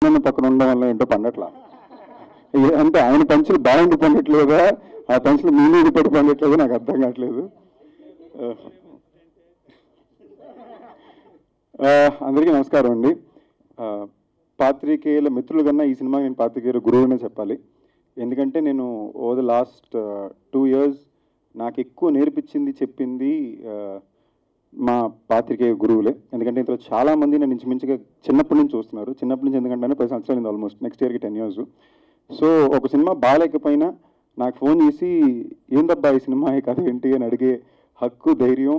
కృష్ణన్న పక్కన ఉండడం వల్ల ఏంటో పండట్లా ఏ- అంటే ఆయన పంచులు బాగుండి పండట్లేదా ఆ పంచులు మీ మీద పడి పండట్లేదా నాకు అర్థం కావట్లేదు ఆ. ఆ, అందరికీ నమస్కారం అండి ఆ, పాత్రికేయుల మిత్రులు కన్నా ఈ సినిమా నేను పాత్రికేయుల గురువునే చెప్పాలి ఎందుకంటే నేను over the last two years నాకు ఎక్కువ నేర్పించింది చెప్పింది ఆ, మా పాత్రికేయ గురువులే ఎందుకంటే ఇందులో చాలా మంది నన్ను ఇంచుమించుగా చిన్నప్పటి నుంచి చూస్తున్నారు చిన్నప్పటి నుంచి ఎందుకంటే పది సంవత్సరాలు ఆల్మోస్ట్ నెక్స్ట్ ఇయర్కి టెన్ ఇయర్స్ సో ఒక సినిమా బాగాలేకపోయినా నాకు ఫోన్ చేసి ఏందబ్బా ఈ సినిమా ఈ కథ ఏంటి అని అడిగే హక్కు ధైర్యం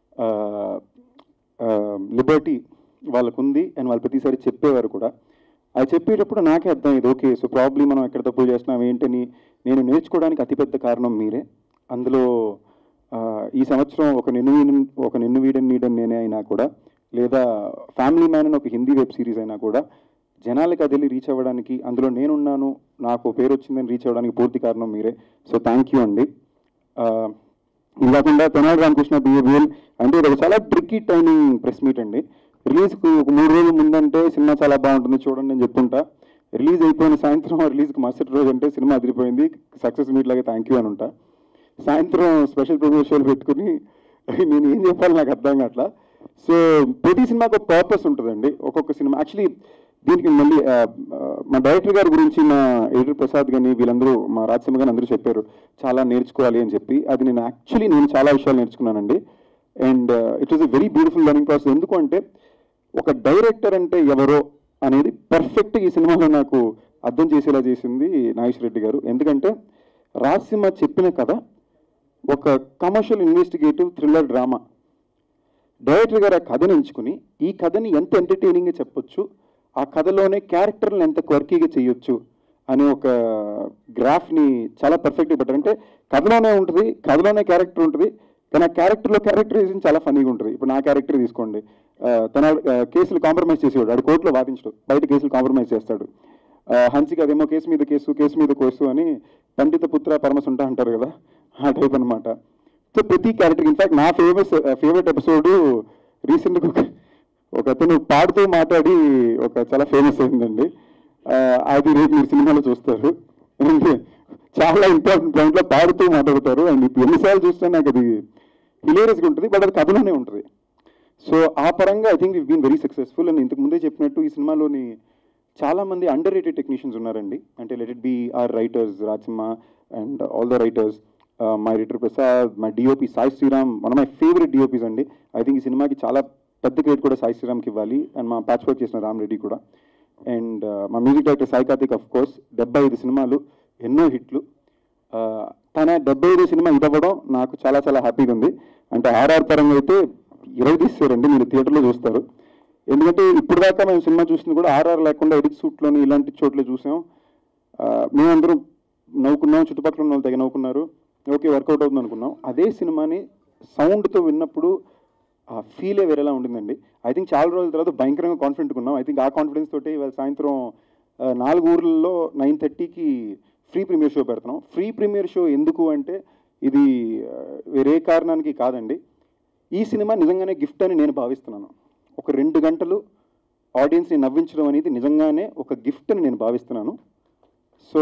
లిబర్టీ వాళ్ళకు ఉంది అండ్ వాళ్ళు ప్రతిసారి చెప్పేవారు కూడా అది చెప్పేటప్పుడు నాకే అర్థం ఇది ఓకే సో ప్రాబ్లీ మనం ఎక్కడ తప్పులు చేస్తున్నాం ఏంటని నేను నేర్చుకోవడానికి అతిపెద్ద కారణం మీరే అందులో ఆ, ఈ సంవత్సరం ఒక నిన్ను వీడన్- ఒక నిన్ను వీడని నీడని నేనే అయినా కూడా లేదా ఫ్యామిలీ మ్యాన్ అని ఒక హిందీ వెబ్ సిరీస్ అయినా కూడా జనాలకి అది రీచ్ అవ్వడానికి అందులో నేనున్నాను నాకు పేరు వచ్చిందని రీచ్ అవ్వడానికి పూర్తి కారణం మీరే సో థ్యాంక్ యూ అండి ఆ, ఇది కాకుండా తెనాలి రామకృష్ణ బిహేవియర్ అంటే ఇది ఒక చాలా ట్రిక్కీ టైమింగ్ ప్రెస్ మీట్ అండి రిలీజ్కి ఒక మూడు రోజుల ముందంటే సినిమా చాలా బాగుంటుంది చూడండి అని చెప్తుంటా రిలీజ్ అయిపోయిన సాయంత్రం రిలీజ్కి మరుసటి రోజు అంటే సినిమా అదిరిపోయింది సక్సెస్ మీట్ లాగా థ్యాంక్ యూ అని ఉంటా సాయంత్రం స్పెషల్ ప్రోగ్రామ్ షోలు పెట్టుకుని నేను ఏం చెప్పాలి నాకు అర్థం కావట్లా సో ప్రతి సినిమాకు ఒక పర్పస్ ఉంటుందండి ఒక్కొక్క సినిమా యాక్చువల్లీ దీనికి మళ్ళీ ఆ, ఆ, మా డైరెక్టర్ గారి గురించి మా ఎడిటర్ ప్రసాద్ కానీ వీళ్ళందరూ మా రాజ్సింహ గారు అందరూ చెప్పారు చాలా నేర్చుకోవాలి అని చెప్పి అది నేను యాక్చువల్లీ నేను చాలా విషయాలు నేర్చుకున్నానండి and it was a very beautiful learning process ఎందుకు అంటే ఒక డైరెక్టర్ అంటే ఎవరో అనేది పర్ఫెక్ట్ ఈ సినిమాలో నాకు అర్థం చేసేలా చేసింది నాగేశ్వర రెడ్డి గారు ఎందుకంటే రాసిమ చెప్పిన కథ ఒక commercial investigative thriller drama director గారు ఆ కథను ఎంచుకుని ఈ కథని ఎంత ఎంటర్టైనింగ్గా చెప్పొచ్చు ఆ కథలోనే క్యారెక్టర్ని ఎంత క్వర్కీగా చేయొచ్చు అనే ఒక గ్రాఫ్ని చాలా పర్ఫెక్ట్గా పెట్టారు అంటే కథలోనే ఉంటుంది కథలోనే క్యారెక్టర్ ఉంటుంది కానీ ఆ క్యారెక్టర్లో క్యారెక్టరైజేషన్ చాలా ఫనీగా ఉంటుంది ఇప్పుడు నా క్యారెక్టర్ తీసుకోండి ఆ, తన ఆ, కేసులు కాంప్రమైజ్ చేసేవాడు ఆడు కోర్టులో వాదించడు బయట కేసులు కాంప్రమైజ్ చేస్తాడు ఆ, హన్సిక అదేమో కేసు మీద కేసు కేసు మీద కేసు అని పండిత పుత్ర పరమసుంట అంటారు కదా ఆ టైప్ అనమాట సో ప్రతి క్యారెక్టర్ ఇన్ఫాక్ట్ నా ఫేమస్ ఫేవరెట్ ఎపిసోడ్ రీసెంట్గా ఒక ఒక అతను పాడుతూ మాట్లాడి ఒక చాలా ఫేమస్ అయిందండి ఆ, అది రేపు మీరు సినిమాలో చూస్తారు And చాలా ఇంపార్టెంట్ పాయింట్లో పాడుతూ మాట్లాడతారు అండ్ ఇప్పుడు ఎన్నిసార్లు చూసినా నాకు అది హిలేరియస్గా ఉంటుంది బట్ అది కథలోనే ఉంటుంది సో ఆ పరంగా I think been very successful and ఇంతకు ముందే చెప్పినట్టు ఈ సినిమాలోని చాలా మంది అండర్ రేటెడ్ టెక్నీషియన్స్ ఉన్నారండి అంటే let it be our writers Rajsimha and all the writers my writer Prasad my DOP Sai Sriram one my favourite DOPs అండి ఐ థింక్ ఈ సినిమాకి చాలా పెద్ద క్రెడిట్ కూడా సాయి శ్రీరామ్కి ఇవ్వాలి అండ్ మా ప్యాచ్ వర్క్ చేసిన రామ్ రెడ్డి కూడా అండ్ మా music director Sai Karthik of course డెబ్బై ఐదు సినిమాలు ఎన్నో హిట్లు ఆ, తన డెబ్బై ఐదు సినిమా ఇదవ్వడం నాకు చాలా చాలా హ్యాపీగా ఉంది అంటే ఆర్ఆర్ పరంగా అయితే ఇరవై తీస్తారండి మీరు థియేటర్లో చూస్తారు ఎందుకంటే ఇప్పుడు దాకా మేము సినిమా చూసింది కూడా ఆర్ఆర్ లేకుండా ఎడిట్ సూట్లోని ఇలాంటి చోట్ల చూసాం ఆ, మేమందరం నవ్వుకున్నాం చుట్టుపక్కల ఉన్న వాళ్ళు తెగ నవ్వుకున్నారు ఓకే వర్కౌట్ అవుతుంది అనుకున్నాం అదే సినిమాని సౌండ్తో విన్నప్పుడు ఆ ఫీలే వేరేలా ఉండిందండి ఐ థింక్ చాలా రోజుల తర్వాత భయంకరంగా కాన్ఫిడెంట్గా ఉన్నాం ఐ థింక్ ఆ కాన్ఫిడెన్స్ తోటి ఇవాళ సాయంత్రం ఆ, నాలుగు ఊర్లలో నైన్ థర్టీకి ఫ్రీ ప్రీమియర్ షో పెడుతున్నాం ఫ్రీ ప్రీమియర్ షో ఎందుకు అంటే ఇది ఆ, వేరే కారణానికి కాదండి ఈ సినిమా నిజంగానే గిఫ్ట్ అని నేను భావిస్తున్నాను ఒక రెండు గంటలు ఆడియన్స్ని నవ్వించడం అనేది నిజంగానే ఒక గిఫ్ట్ అని నేను భావిస్తున్నాను సో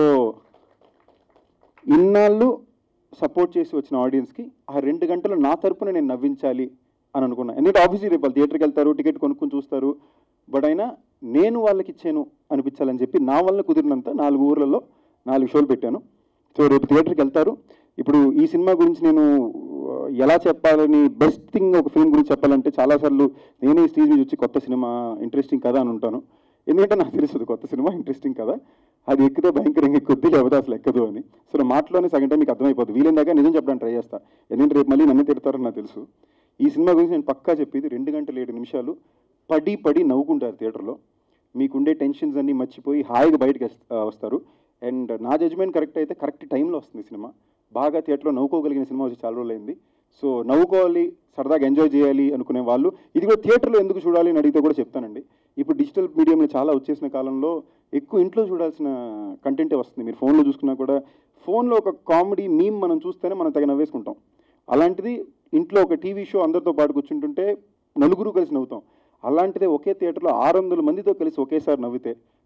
ఇన్నాళ్ళు సపోర్ట్ చేసి వచ్చిన ఆడియన్స్కి ఆ రెండు గంటలు నా తరపున నేను నవ్వించాలి అని అనుకున్నా ఎందుకంటే ఆఫీస్కి రేపు వాళ్ళు థియేటర్కి వెళ్తారు టికెట్ కొనుక్కొని చూస్తారు బట్ అయినా నేను వాళ్ళకి ఇచ్చాను అనిపించాలని చెప్పి నా వల్ల కుదిరినంత నాలుగు ఊర్లలో నాలుగు షోలు పెట్టాను సో రేపు థియేటర్కి వెళ్తారు ఇప్పుడు ఈ సినిమా గురించి నేను ఆ, ఎలా చెప్పాలని బెస్ట్ థింగ్ ఒక ఫిల్మ్ గురించి చెప్పాలంటే చాలాసార్లు నేనే స్టేజ్ మీద వచ్చి కొత్త సినిమా ఇంట్రెస్టింగ్ కదా అని ఉంటాను ఎందుకంటే నాకు తెలుస్తుంది కొత్త సినిమా ఇంట్రెస్టింగ్ కదా అది ఎక్కితే భయంకరంగా ఎక్కుద్ది లేకపోతే అసలు ఎక్కదు అని సో నా మాటలోనే సగం టైం మీకు అర్థమైపోతుంది వీలైందాక నిజం చెప్పడానికి ట్రై చేస్తా ఎందుకంటే రేపు మళ్ళీ నన్ను తిడతారని నాకు తెలుసు ఈ సినిమా గురించి నేను పక్కా చెప్పేది రెండు గంటల ఏడు నిమిషాలు పడి పడి నవ్వుకుంటారు థియేటర్లో మీకుండే టెన్షన్స్ అన్నీ మర్చిపోయి హాయిగా బయటకు వస్- ఆ, వస్తారు అండ్ నా జడ్జ్మెంట్ కరెక్ట్ అయితే కరెక్ట్ టైంలో వస్తుంది సినిమా బాగా థియేటర్లో నవ్వుకోగలిగిన సినిమా వచ్చి చాలా రోజులైంది సో నవ్వుకోవాలి సరదాగా ఎంజాయ్ చేయాలి అనుకునే వాళ్ళు ఇది కూడా థియేటర్లో ఎందుకు చూడాలి అని అడిగితే కూడా చెప్తానండి ఇప్పుడు డిజిటల్ మీడియంలో చాలా వచ్చేసిన కాలంలో ఎక్కువ ఇంట్లో చూడాల్సిన కంటెంటే వస్తుంది మీరు ఫోన్లో చూసుకున్నా కూడా ఫోన్లో ఒక కామెడీ మీమ్ మనం చూస్తేనే మనం తగ్గ నవ్వేసుకుంటాం అలాంటిది ఇంట్లో ఒక టీవీ షో అందరితో పాటు కూర్చుంటుంటే నలుగురు కలిసి నవ్వుతాం అలాంటిదే ఒకే థియేటర్లో ఆరు వందల మందితో కలిసి ఒకేసారి నవ్వితే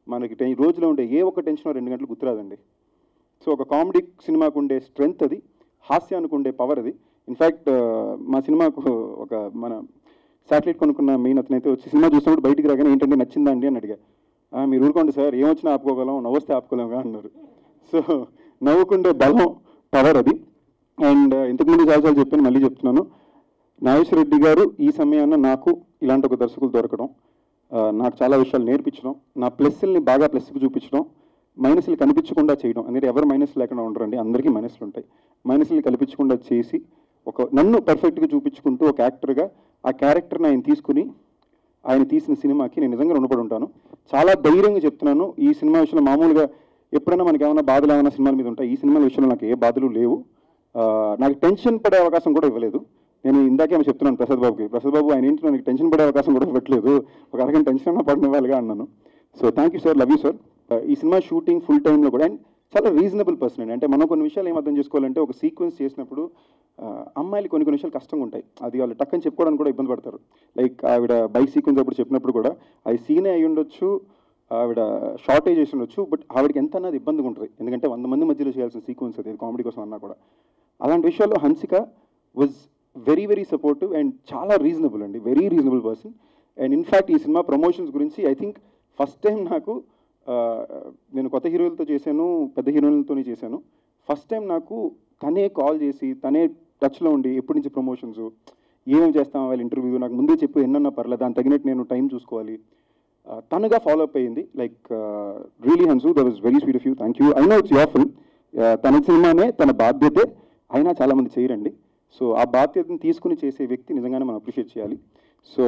మనకి టెన్ రోజులో ఉండే ఏ ఒక్క టెన్షన్ రెండు గంటలు గుర్తురాదండి సో ఒక కామెడీ సినిమాకు ఉండే స్ట్రెంగ్త్ అది హాస్యానికి ఉండే పవర్ అది ఇన్ఫ్యాక్ట్ మా సినిమాకు ఒక మన శాటిలైట్ కొనుక్కున్న మెయిన్ అతనైతే వచ్చి సినిమా చూసినప్పుడు బయటికి రాగానే ఏంటంటే నచ్చిందా అండి అని అడిగా "ఆ, మీరు ఊరుకోండి సార్ ఏమొచ్చినా ఆపుకోగలం నవ్వొస్తే ఆపుకోలేముగా అన్నారు సో నవ్వుకుండే బలం పవర్ అది అండ్ ఇంతకుముందు చాలాసార్లు చెప్పాను మళ్ళీ చెప్తున్నాను నాగేశ్వర రెడ్డి గారు ఈ సమయాన నాకు ఇలాంటి ఒక దర్శకులు దొరకడం ఆ, నాకు చాలా విషయాలు నేర్పించడం నా ప్లస్ని బాగా ప్లస్కి చూపించడం మైనస్లు కనిపించకుండా చేయడం ఎందుకంటే ఎవరు మైనస్ లేకుండా ఉండరండి అందరికీ మైనస్లు ఉంటాయి మైనస్లు కల్పించకుండా చేసి ఒక నన్ను పర్ఫెక్ట్గా చూపించుకుంటూ ఒక యాక్టర్గా ఆ క్యారెక్టర్ని ఆయన తీసుకుని ఆయన తీసిన సినిమాకి నేను నిజంగా రుణపడి ఉంటాను చాలా ధైర్యంగా చెప్తున్నాను ఈ సినిమా విషయంలో మామూలుగా ఎప్పుడైనా మనకి ఏమైనా బాధలు ఏమైనా సినిమాల మీద ఉంటాయి ఈ సినిమాల విషయంలో నాకు ఏ బాధలు లేవు ఆ, నాకు టెన్షన్ పడే అవకాశం కూడా ఇవ్వలేదు నేను ఇందాకే ఏమో చెప్తున్నాను ప్రసాద్ బాబుకి ప్రసాద్ బాబు ఆయన ఏంటి నాకు టెన్షన్ పడే అవకాశం కూడా ఇవ్వట్లేదు ఒక అరగంట టెన్షన్ అన్నా పడినవాళ్ళుగా అన్నాను so thank you sir love you sir ఈ సినిమా షూటింగ్ ఫుల్ టైంలో కూడా అండ్ చాలా రీజనబుల్ పర్సన్ అండి అంటే మనం కొన్ని విషయాలు ఏం అర్థం చేసుకోవాలంటే ఒక సీక్వెన్స్ చేసినప్పుడు ఆ, అమ్మాయిలు కొన్ని కొన్ని విషయాలు కష్టంగా ఉంటాయి అది వాళ్ళు టక్కని చెప్పుకోవడానికి కూడా ఇబ్బంది పడతారు లైక్ ఆవిడ బైక్ సీక్వెన్స్ అప్పుడు చెప్పినప్పుడు కూడా అది సీనే అయి ఉండొచ్చు ఆవిడ షార్టేజ్ చేసి ఉండొచ్చు బట్ ఆవిడకి ఎంత అన్నది ఇబ్బందిగా ఉంటుంది ఎందుకంటే వంద మంది మధ్యలో చేయాల్సిన సీక్వెన్స్ అది కామెడీ కోసం అన్నా కూడా అలాంటి విషయాల్లో Hansika was very very supportive and చాలా రీజనబుల్ అండి very reasonable person and in fact ఈ సినిమా ప్రమోషన్స్ గురించి ఐ థింక్ ఫస్ట్ టైం నాకు ఆ, నేను కొత్త హీరోలతో చేశాను పెద్ద హీరోలతోనే చేశాను ఫస్ట్ టైం నాకు తనే కాల్ చేసి తనే టచ్లో ఉండి ఎప్పటి నుంచి ప్రమోషన్స్ ఏమేమి చేస్తాం వాళ్ళ ఇంటర్వ్యూ నాకు ముందే చెప్పు ఎన్నన్నా పర్లేదు దాని తగినట్టు నేను టైం చూసుకోవాలి ఆ, తనుగా ఫాలో అప్ అయ్యింది like really Hansu that was very sweet of you thank you I know it's your film తన సినిమానే తన బాధ్యతే అయినా చాలామంది చేయరండి సో ఆ బాధ్యతను తీసుకుని చేసే వ్యక్తి నిజంగానే మనం అప్రిషియేట్ చేయాలి సో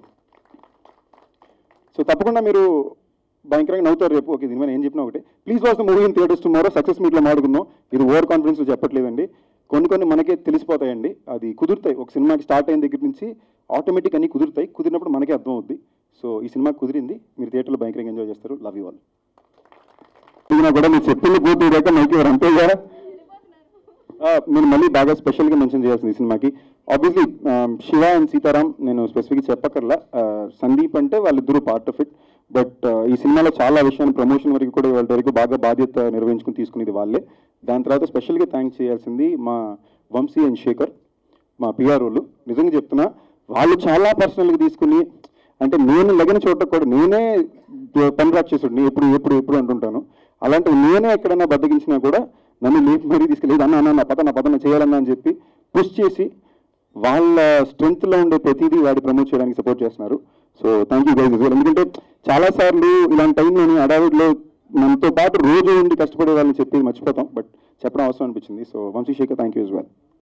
సో తప్పకుండా మీరు భయంకరంగా నవ్వుతారు రేపు ఓకే దీని మీద ఏం చెప్పినా ఒకటే please watch the movie in theatres tomorrow success మీట్లో మాడుకుందాం ఇది ఓవర్ కాన్ఫిడెన్స్ చెప్పట్లేదండి కొన్ని కొన్ని మనకే తెలిసిపోతాయండి అది కుదురుతాయి ఒక సినిమాకి స్టార్ట్ అయిన దగ్గర నుంచి ఆటోమేటిక్ అన్ని కుదురుతాయి కుదిరినప్పుడు మనకే అర్థం అవుద్ది సో ఈ సినిమా కుదిరింది మీరు థియేటర్లో భయంకరంగా ఎంజాయ్ చేస్తారు లవ్ యూ ఆల్ ఇది కూడా మీరు చెప్పింది పూర్తి దాకా మైక్ ఇవ్వరు అంతేగా ఆ, నేను మళ్ళీ బాగా స్పెషల్గా మెన్షన్ చేయాల్సింది ఈ సినిమాకి ఆబ్వియస్లీ శివ అండ్ సీతారాం నేను స్పెసిఫిక్గా చెప్పక్కర్లా ఆ, సందీప్ అంటే వాళ్ళిద్దరూ పార్ట్ ఆఫ్ ఇట్ బట్ ఈ సినిమాలో చాలా విషయాన్ని ప్రమోషన్ వరకు కూడా వాళ్ళ వరకు బాగా బాధ్యత నిర్వహించుకుని తీసుకునేది వాళ్ళే దాని తర్వాత స్పెషల్గా థ్యాంక్స్ చేయాల్సింది మా వంశీ అండ్ శేఖర్ మా పిఆర్ఓలు నిజంగా చెప్తున్నా వాళ్ళు చాలా పర్సనల్గా తీసుకుని అంటే నేను లగిన చోట కూడా నేనే పని రాక్ చేసుడు ఎప్పుడు ఎప్పుడు ఎప్పుడు అంటుంటాను అలాంటివి నేనే ఎక్కడైనా బద్దగించినా కూడా నన్ను లేపి మరీ తీసుకెళ్ళి అన్న అన్న నా పద నా పదన చేయాలన్నా అని చెప్పి పుష్ చేసి వాళ్ళ స్ట్రెంగ్త్లో ఉండే ప్రతిదీ వాడి ప్రమోట్ చేయడానికి సపోర్ట్ చేస్తున్నారు సో థ్యాంక్ యూ గైజ్ ఎందుకంటే చాలాసార్లు ఇలాంటి టైంలోని అడావిడిలో మనతో పాటు రోజు ఉండి కష్టపడే వాళ్ళని చెప్పి మర్చిపోతాం బట్ చెప్పడం అవసరం అనిపించింది so Vamshi Shekar thank you as well